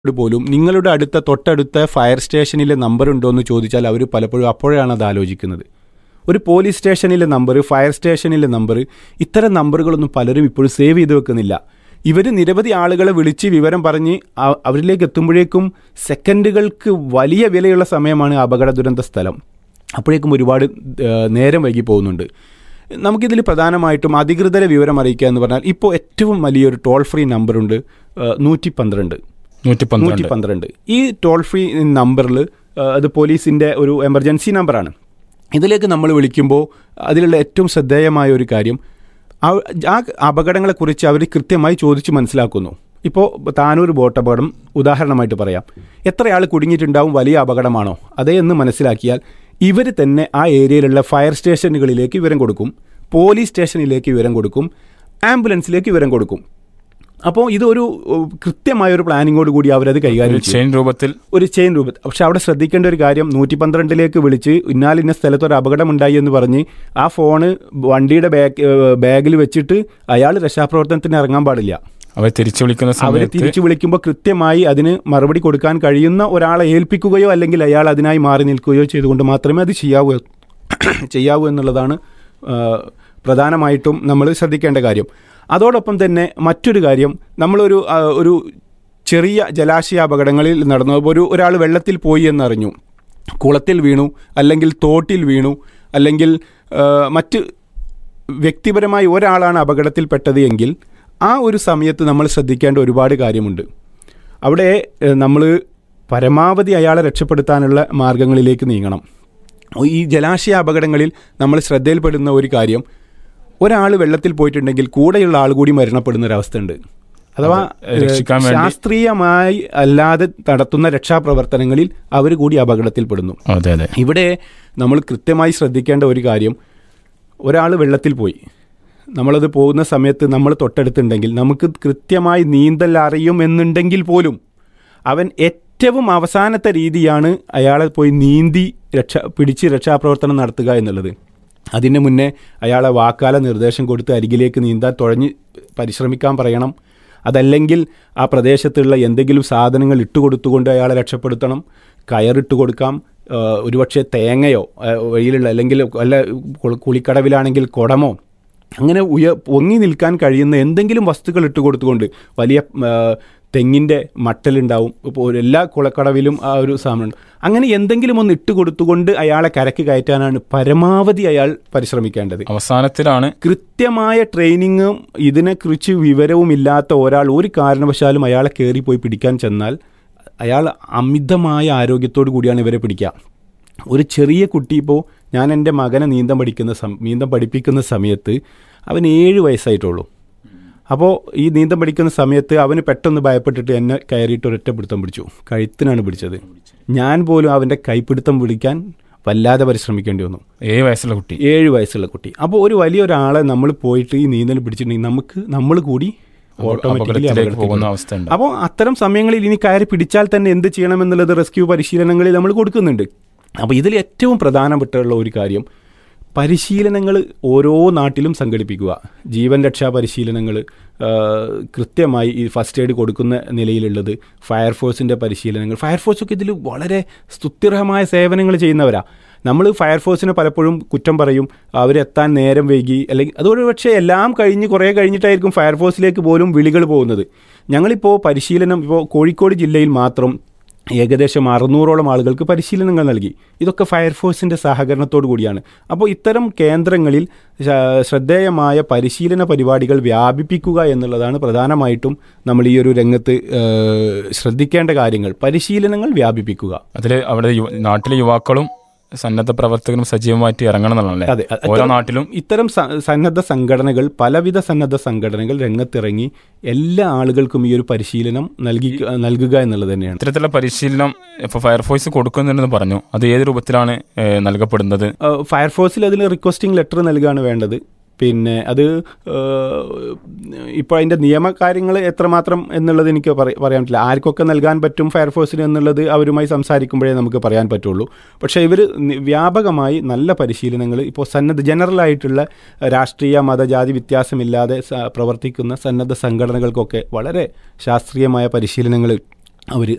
ോട് പോലും നിങ്ങളുടെ അടുത്ത തൊട്ടടുത്ത ഫയർ സ്റ്റേഷനിലെ നമ്പർ ഉണ്ടോ എന്ന് ചോദിച്ചാൽ അവർ പലപ്പോഴും അപ്പോഴാണ് അത് ആലോചിക്കുന്നത് ഒരു പോലീസ് സ്റ്റേഷനിലെ നമ്പർ ഫയർ സ്റ്റേഷനിലെ നമ്പർ ഇത്തരം നമ്പറുകളൊന്നും പലരും ഇപ്പോഴും സേവ് ചെയ്ത് വെക്കുന്നില്ല ഇവർ നിരവധി ആളുകളെ വിളിച്ച് വിവരം പറഞ്ഞ് അ- അവരിലേക്ക് എത്തുമ്പോഴേക്കും സെക്കൻഡുകൾക്ക് വലിയ വിലയുള്ള സമയമാണ് അപകട ദുരന്ത സ്ഥലം അപ്പോഴേക്കും ഒരുപാട് ഏഹ്, നേരം വൈകി പോകുന്നുണ്ട് നമുക്കിതിൽ പ്രധാനമായിട്ടും അധികൃതരെ വിവരം അറിയിക്കുക എന്ന് പറഞ്ഞാൽ ഇപ്പോൾ ഏറ്റവും വലിയൊരു ടോൾ ഫ്രീ നമ്പറുണ്ട് നൂറ്റി പന്ത്രണ്ട് നൂറ്റി നൂറ്റി പന്ത്രണ്ട് പന്ത്രണ്ട് ഈ ടോൾ ഫ്രീ നമ്പറിൽ അത് പോലീസിൻ്റെ ഒരു എമർജൻസി നമ്പറാണ് ഇതിലേക്ക് നമ്മൾ വിളിക്കുമ്പോൾ അതിലുള്ള ഏറ്റവും ശ്രദ്ധേയമായ ഒരു കാര്യം ആ- ആ അപകടങ്ങളെക്കുറിച്ച് അവർ കൃത്യമായി ചോദിച്ച് മനസ്സിലാക്കുന്നു ഇപ്പോൾ താനൂർ ബോട്ട് അപകടം ഉദാഹരണമായിട്ട് പറയാം എത്ര ആൾ കുടുങ്ങിയിട്ടുണ്ടാവും വലിയ അപകടമാണോ അതേ എന്ന് മനസ്സിലാക്കിയാൽ ഇവർ തന്നെ ആ ഏരിയയിലുള്ള ഫയർ സ്റ്റേഷനുകളിലേക്ക് വിവരം കൊടുക്കും പോലീസ് സ്റ്റേഷനിലേക്ക് വിവരം കൊടുക്കും ആംബുലൻസിലേക്ക് വിവരം കൊടുക്കും അപ്പോൾ ഇതൊരു ഉം, കൃത്യമായ ഒരു പ്ലാനിങ്ങോട് കൂടി അവരത് കൈകാര്യം ചെയ്യും ചെയിൻ രൂപത്തിൽ ഒരു ചെയിൻ രൂപത്തിൽ പക്ഷെ അവിടെ ശ്രദ്ധിക്കേണ്ട ഒരു കാര്യം നൂറ്റി പന്ത്രണ്ടിലേക്ക് വിളിച്ച് ഇന്നാലിന്ന സ്ഥലത്ത് ഒരു അപകടം ഉണ്ടായി എന്ന് പറഞ്ഞ് ആ ഫോണ് വണ്ടിയുടെ ബാഗ് ബാഗിൽ വെച്ചിട്ട് അയാൾ രക്ഷാപ്രവർത്തനത്തിന് ഇറങ്ങാൻ പാടില്ല അവർ തിരിച്ചു വിളിക്കുന്ന അവരെ സമയത്ത് തിരിച്ചു വിളിക്കുമ്പോൾ കൃത്യമായി അതിന് മറുപടി കൊടുക്കാൻ കഴിയുന്ന ഒരാളെ ഏൽപ്പിക്കുകയോ അല്ലെങ്കിൽ അയാൾ അതിനായി മാറി നിൽക്കുകയോ ചെയ്തുകൊണ്ട് മാത്രമേ അത് ചെയ്യാവൂ ചെയ്യാവൂ എന്നുള്ളതാണ് ആ, പ്രധാനമായിട്ടും നമ്മൾ ശ്രദ്ധിക്കേണ്ട കാര്യം അതോടൊപ്പം തന്നെ മറ്റൊരു കാര്യം നമ്മളൊരു ആ, ഒരു ചെറിയ ജലാശയ അപകടങ്ങളിൽ നടന്നു അപ്പോൾ ഒരു ഒരാൾ വെള്ളത്തിൽ പോയി എന്നറിഞ്ഞു കുളത്തിൽ വീണു അല്ലെങ്കിൽ തോട്ടിൽ വീണു അല്ലെങ്കിൽ ആ, മറ്റ് വ്യക്തിപരമായി ഒരാളാണ് അപകടത്തിൽപ്പെട്ടത് എങ്കിൽ ആ ഒരു സമയത്ത് നമ്മൾ ശ്രദ്ധിക്കേണ്ട ഒരുപാട് കാര്യമുണ്ട് അവിടെ നമ്മൾ പരമാവധി അയാളെ രക്ഷപ്പെടുത്താനുള്ള മാർഗങ്ങളിലേക്ക് നീങ്ങണം ഈ ജലാശയ അപകടങ്ങളിൽ നമ്മൾ ശ്രദ്ധയിൽപ്പെടുന്ന ഒരു കാര്യം ഒരാൾ വെള്ളത്തിൽ പോയിട്ടുണ്ടെങ്കിൽ കൂടെയുള്ള ആൾ കൂടി മരണപ്പെടുന്ന ഒരവസ്ഥയുണ്ട് അഥവാ അതെ, രക്ഷിക്കാൻ വേണ്ടി- ശാസ്ത്രീയമായി അല്ലാതെ നടത്തുന്ന രക്ഷാപ്രവർത്തനങ്ങളിൽ അവർ കൂടി അപകടത്തിൽപ്പെടുന്നു അതെ അതെ ഇവിടെ നമ്മൾ കൃത്യമായി ശ്രദ്ധിക്കേണ്ട ഒരു കാര്യം ഒരാൾ വെള്ളത്തിൽ പോയി നമ്മളത് പോകുന്ന സമയത്ത് നമ്മൾ തൊട്ടടുത്തുണ്ടെങ്കിൽ നമുക്ക് കൃത്യമായി നീന്തൽ അറിയും എന്നുണ്ടെങ്കിൽ പോലും അവൻ ഏറ്റവും അവസാനത്തെ രീതിയാണ് അയാളെ പോയി നീന്തി രക്ഷ പിടിച്ച് രക്ഷാപ്രവർത്തനം നടത്തുക എന്നുള്ളത് അതിന് മുന്നേ അയാളെ വാക്കാല നിർദ്ദേശം കൊടുത്ത് അരികിലേക്ക് നീന്താൻ തുഴഞ്ഞ് പരിശ്രമിക്കാൻ പറയണം അതല്ലെങ്കിൽ ആ പ്രദേശത്തുള്ള എന്തെങ്കിലും സാധനങ്ങൾ ഇട്ടുകൊടുത്തുകൊണ്ട് അയാളെ രക്ഷപ്പെടുത്തണം കയറിട്ട് കൊടുക്കാം ആ, ഒരുപക്ഷെ തേങ്ങയോ ആ, വഴിയിലുള്ള അല്ലെങ്കിൽ വല്ല കുള- കുളിക്കടവിലാണെങ്കിൽ കുടമോ അങ്ങനെ ഉയ പൊങ്ങി നിൽക്കാൻ കഴിയുന്ന എന്തെങ്കിലും വസ്തുക്കൾ ഇട്ട് കൊടുത്തുകൊണ്ട് വലിയ ആ, തെങ്ങിൻ്റെ മട്ടലുണ്ടാവും ഇപ്പോൾ ഒരു എല്ലാ കുളക്കടവിലും ആ ഒരു സാധനമുണ്ട് അങ്ങനെ എന്തെങ്കിലും ഒന്ന് ഇട്ട് കൊടുത്തുകൊണ്ട് അയാളെ കരക്ക് കയറ്റാനാണ് പരമാവധി അയാൾ പരിശ്രമിക്കേണ്ടത് അവസാനത്തിലാണ് കൃത്യമായ ട്രെയിനിങ്ങും ഇതിനെക്കുറിച്ച് വിവരവും ഇല്ലാത്ത ഒരാൾ ഒരു കാരണവശാലും അയാളെ കയറിപ്പോയി പിടിക്കാൻ ചെന്നാൽ അയാൾ അമിതമായ ആരോഗ്യത്തോടു കൂടിയാണ് ഇവരെ പിടിക്കുക ഒരു ചെറിയ കുട്ടി ഇപ്പോൾ ഞാൻ എൻ്റെ മകനെ നീന്തം പഠിക്കുന്ന സം നീന്തം പഠിപ്പിക്കുന്ന സമയത്ത് അവൻ ഏഴ് വയസ്സായിട്ടുള്ളൂ അപ്പോൾ ഈ നീന്തം പഠിക്കുന്ന സമയത്ത് അവന് പെട്ടെന്ന് ഭയപ്പെട്ടിട്ട് എന്നെ കയറിയിട്ട് ഒരൊറ്റ പിടുത്തം പിടിച്ചു കഴുത്തിനാണ് പിടിച്ചത് ഞാൻ പോലും അവൻ്റെ കൈപ്പിടുത്തം പിടിക്കാൻ വല്ലാതെ പരിശ്രമിക്കേണ്ടി വന്നു ഏഴ് വയസ്സുള്ള കുട്ടി ഏഴ് വയസ്സുള്ള കുട്ടി അപ്പോൾ ഒരു വലിയ ഒരാളെ നമ്മൾ പോയിട്ട് ഈ നീന്തൽ പിടിച്ചിട്ടുണ്ടെങ്കിൽ നമുക്ക് നമ്മൾ കൂടി ഓട്ടോമാറ്റിക്കലി അപകടത്തിലേക്ക് പോകുന്ന അവസ്ഥ ഉണ്ട് അപ്പോൾ അത്തരം സമയങ്ങളിൽ ഇനി കയറി പിടിച്ചാൽ തന്നെ എന്ത് ചെയ്യണമെന്നുള്ളത് റെസ്ക്യൂ പരിശീലനങ്ങളിൽ നമ്മൾ കൊടുക്കുന്നുണ്ട് അപ്പോൾ ഇതിൽ ഏറ്റവും പ്രധാനപ്പെട്ടുള്ള ഒരു കാര്യം പരിശീലനങ്ങൾ ഓരോ നാട്ടിലും സംഘടിപ്പിക്കുക ജീവൻ രക്ഷാ പരിശീലനങ്ങൾ കൃത്യമായി ഈ ഫസ്റ്റ് എയ്ഡ് കൊടുക്കുന്ന നിലയിലുള്ളത് ഫയർഫോഴ്സിൻ്റെ പരിശീലനങ്ങൾ ഫയർഫോഴ്സൊക്കെ ഇതിൽ വളരെ സ്തുത്യർഹമായ സേവനങ്ങൾ ചെയ്യുന്നവരാ നമ്മൾ ഫയർഫോഴ്സിനെ പലപ്പോഴും കുറ്റം പറയും അവരെത്താൻ നേരം വൈകി അല്ലെങ്കിൽ അതൊരു പക്ഷേ എല്ലാം കഴിഞ്ഞ് കുറേ കഴിഞ്ഞിട്ടായിരിക്കും ഫയർഫോഴ്സിലേക്ക് പോലും വിളികൾ പോകുന്നത് ഞങ്ങളിപ്പോൾ പരിശീലനം ഇപ്പോൾ കോഴിക്കോട് ജില്ലയിൽ മാത്രം ഏകദേശം അറുന്നൂറോളം ആളുകൾക്ക് പരിശീലനങ്ങൾ നൽകി ഇതൊക്കെ ഫയർഫോഴ്സിൻ്റെ സഹകരണത്തോടു കൂടിയാണ് അപ്പോൾ ഇത്തരം കേന്ദ്രങ്ങളിൽ ശ- ശ്രദ്ധേയമായ പരിശീലന പരിപാടികൾ വ്യാപിപ്പിക്കുക എന്നുള്ളതാണ് പ്രധാനമായിട്ടും നമ്മൾ ഈ ഒരു രംഗത്ത് ഏഹ്, ശ്രദ്ധിക്കേണ്ട കാര്യങ്ങൾ പരിശീലനങ്ങൾ വ്യാപിപ്പിക്കുക അതിൽ അവിടെ യു- നാട്ടിലെ യുവാക്കളും സന്നദ്ധ പ്രവർത്തകരും സജീവമായിട്ട് ഇറങ്ങണം എന്നുള്ളതല്ലേ അതെ അ- ഓരോ ഇത്തരം- നാട്ടിലും ഇത്തരം സ- സന്നദ്ധ സംഘടനകൾ പലവിധ സന്നദ്ധ സംഘടനകൾ രംഗത്തിറങ്ങി എല്ലാ ആളുകൾക്കും ഈ ഒരു പരിശീലനം നൽകി നൽകുക എന്നുള്ളത് തന്നെയാണ് ഇത്തരത്തിലുള്ള പരിശീലനം ഇപ്പൊ ഫയർഫോഴ്സ് കൊടുക്കുന്നുണ്ടെന്ന് പറഞ്ഞു അത് ഏത് രൂപത്തിലാണ് ഏഹ്, നൽകപ്പെടുന്നത് ഏഹ് ഫയർഫോഴ്സിൽ അതിന് റിക്വസ്റ്റിംഗ് ലെറ്റർ നൽകുകയാണ് വേണ്ടത് പിന്നെ അത് ഇപ്പോൾ അതിൻ്റെ നിയമകാര്യങ്ങൾ എത്രമാത്രം എന്നുള്ളത് എനിക്ക് പറ- പറയാൻ പറ്റില്ല ആർക്കൊക്കെ നൽകാൻ പറ്റും ഫയർഫോഴ്സിന് എന്നുള്ളത് അവരുമായി സംസാരിക്കുമ്പോഴേ നമുക്ക് പറയാൻ പറ്റുള്ളൂ പക്ഷേ ഇവർ വ്യാപകമായി നല്ല പരിശീലനങ്ങൾ ഇപ്പോൾ സന്നദ്ധ ജനറലായിട്ടുള്ള രാഷ്ട്രീയ മതജാതി വ്യത്യാസമില്ലാതെ സ- പ്രവർത്തിക്കുന്ന സന്നദ്ധ സംഘടനകൾക്കൊക്കെ വളരെ ശാസ്ത്രീയമായ പരിശീലനങ്ങൾ അവർ